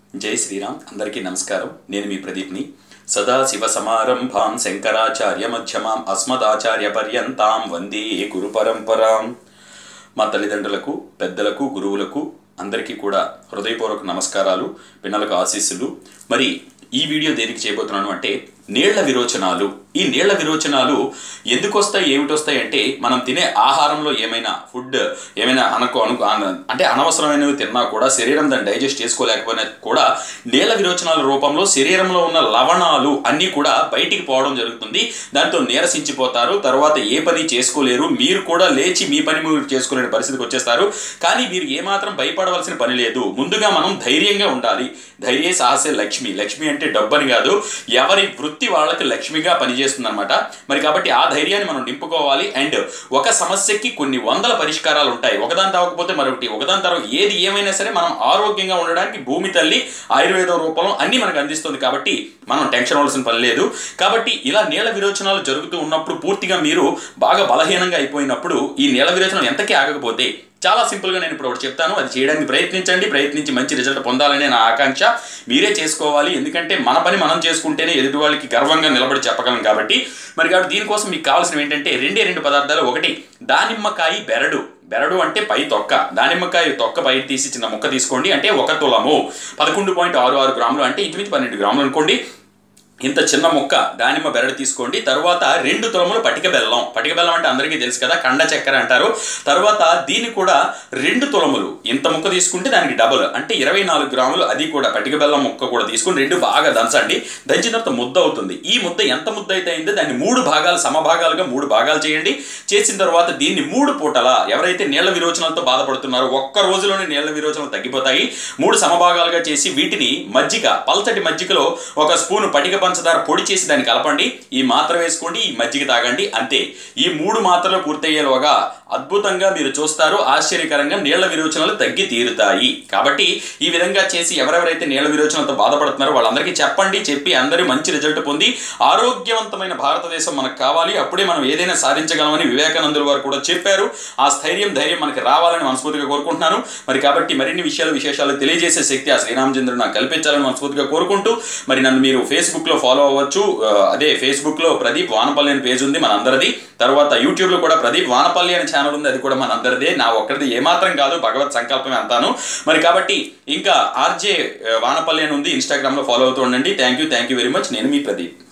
జై శ్రీరామ్ అందరికీ నమస్కారం నేను మీ ప్రదీప్ని సదా శివ సమారంభాం శంకరాచార్య మధ్యమాం అస్మదాచార్య పర్యంతాం వందే గురు పరంపరాం మా తల్లిదండ్రులకు పెద్దలకు గురువులకు అందరికీ కూడా హృదయపూర్వక నమస్కారాలు పిల్లలకు ఆశీస్సులు మరి ఈ వీడియో దేనికి చేయబోతున్నాను అంటే నీళ్ల విరోచనాలు ఈ నీళ్ల విరోచనాలు ఎందుకు వస్తాయి ఏమిటి వస్తాయి అంటే మనం తినే ఆహారంలో ఏమైనా ఫుడ్ ఏమైనా అనుకో అనుకో అన- అంటే అనవసరమైనవి తిన్నా కూడా శరీరం దాన్ని డైజెస్ట్ చేసుకోలేకపోయినా కూడా నీళ్ల విరోచనాల రూపంలో శరీరంలో ఉన్న లవణాలు అన్నీ కూడా బయటికి పోవడం జరుగుతుంది దాంతో నీరసించిపోతారు తర్వాత ఏ పని చేసుకోలేరు మీరు కూడా లేచి మీ పని మీరు చేసుకోలేని పరిస్థితికి వచ్చేస్తారు కానీ మీరు ఏమాత్రం భయపడవలసిన పని లేదు ముందుగా మనం ధైర్యంగా ఉండాలి ధైర్య సాహసే లక్ష్మి లక్ష్మి అంటే డబ్బని కాదు ఎవరి వృత్తి వాళ్ళకి లక్ష్మిగా పనిచేస్తుంది అనమాట మరి కాబట్టి ఆ ధైర్యాన్ని మనం నింపుకోవాలి అండ్ ఒక సమస్యకి కొన్ని వందల పరిష్కారాలు ఉంటాయి ఒకదాని తవ్వకపోతే మరొకటి ఒకదాని తర్వాత ఏది ఏమైనా సరే మనం ఆరోగ్యంగా ఉండడానికి భూమి తల్లి ఆయుర్వేదం రూపంలో అన్ని మనకు అందిస్తుంది కాబట్టి మనం టెన్షన్ అవ్వాల్సిన పని లేదు కాబట్టి ఇలా నీళ్ళ విరోచనాలు జరుగుతూ ఉన్నప్పుడు పూర్తిగా మీరు బాగా బలహీనంగా అయిపోయినప్పుడు ఈ నీళ్ళ విరోచనం ఎంతకీ ఆగకపోతే చాలా సింపుల్గా నేను ఇప్పుడు ఒకటి చెప్తాను అది చేయడానికి ప్రయత్నించండి ప్రయత్నించి మంచి రిజల్ట్ పొందాలనే నా ఆకాంక్ష మీరే చేసుకోవాలి ఎందుకంటే మన పని మనం చేసుకుంటేనే ఎదుటి వాళ్ళకి గర్వంగా నిలబడి చెప్పగలం కాబట్టి మరి కాబట్టి దీనికోసం మీకు కావాల్సినవి ఏంటంటే రెండే రెండు పదార్థాలు ఒకటి దానిమ్మకాయ బెరడు బెరడు అంటే పై తొక్క దానిమ్మకాయ తొక్క పై తీసి చిన్న ముక్క తీసుకోండి అంటే ఒక తులము పదకొండు పాయింట్ ఆరు ఆరు గ్రాములు అంటే ఇంచుమించు పన్నెండు గ్రాములు అనుకోండి ఇంత చిన్న ముక్క దానిమ్మ బెరడు తీసుకోండి తర్వాత రెండు తులములు పటిక బెల్లం పటిక బెల్లం అంటే అందరికీ తెలుసు కదా కండ చక్కెర అంటారు తర్వాత దీన్ని కూడా రెండు తులములు ఇంత ముక్క తీసుకుంటే దానికి డబుల్ అంటే ఇరవై నాలుగు గ్రాములు అది కూడా పటిక బెల్లం ముక్క కూడా తీసుకుని రెండు బాగా దంచండి దంచిన తర్వాత ముద్ద అవుతుంది ఈ ముద్ద ఎంత ముద్ద అయితే అయిందో దాన్ని మూడు భాగాలు సమభాగాలుగా మూడు భాగాలు చేయండి చేసిన తర్వాత దీన్ని మూడు పూటల ఎవరైతే నీళ్ల విరోచనాలతో బాధపడుతున్నారో ఒక్క రోజులోనే నీళ్ల విరోచనాలు తగ్గిపోతాయి మూడు సమభాగాలుగా చేసి వీటిని మజ్జిగ పల్చటి మజ్జిగలో ఒక స్పూన్ పటిక పంచదార పొడి చేసి దాన్ని కలపండి ఈ మాత్ర వేసుకోండి ఈ మజ్జిగ తాగండి అంతే ఈ మూడు మాత్రలు పూర్తయ్యేలోగా అద్భుతంగా మీరు చూస్తారు ఆశ్చర్యకరంగా నీళ్ల విరోచనాలు తగ్గి తీరుతాయి కాబట్టి ఈ విధంగా చేసి ఎవరెవరైతే నీళ్ల విరోచనాలతో బాధపడుతున్నారో వాళ్ళందరికీ చెప్పండి చెప్పి అందరూ మంచి రిజల్ట్ పొంది ఆరోగ్యవంతమైన భారతదేశం మనకు కావాలి అప్పుడే మనం ఏదైనా సాధించగలమని వివేకానందుల వారు కూడా చెప్పారు ఆ స్థైర్యం ధైర్యం మనకి రావాలని మనస్ఫూర్తిగా కోరుకుంటున్నాను మరి కాబట్టి మరిన్ని విషయాలు విశేషాలు తెలియజేసే శక్తి ఆ శ్రీరామచంద్రుడు నాకు కల్పించాలని మనస్ఫూర్తిగా కోరుకుంటూ మరి నన్ను మీరు ఫేస్బుక్ లో ఫాలో అవ్వచ్చు ఆ, అదే ఫేస్బుక్ లో ప్రదీప్ వానపల్లి అనే పేజ్ ఉంది మన అందరిది తర్వాత యూట్యూబ్ లో కూడా ప్రదీప్ వానపల్లి అనే ఛానల్ ఉంది అది కూడా మన అందరిదే నా ఒక్కరిది ఏమాత్రం కాదు భగవత్ సంకల్పమే అంతాను మరి కాబట్టి ఇంకా ఆర్జే వానపల్లి అని ఉంది ఇన్స్టాగ్రామ్ లో ఫాలో అవుతూ ఉండండి thank you thank you very much నేను మీ ప్రదీప్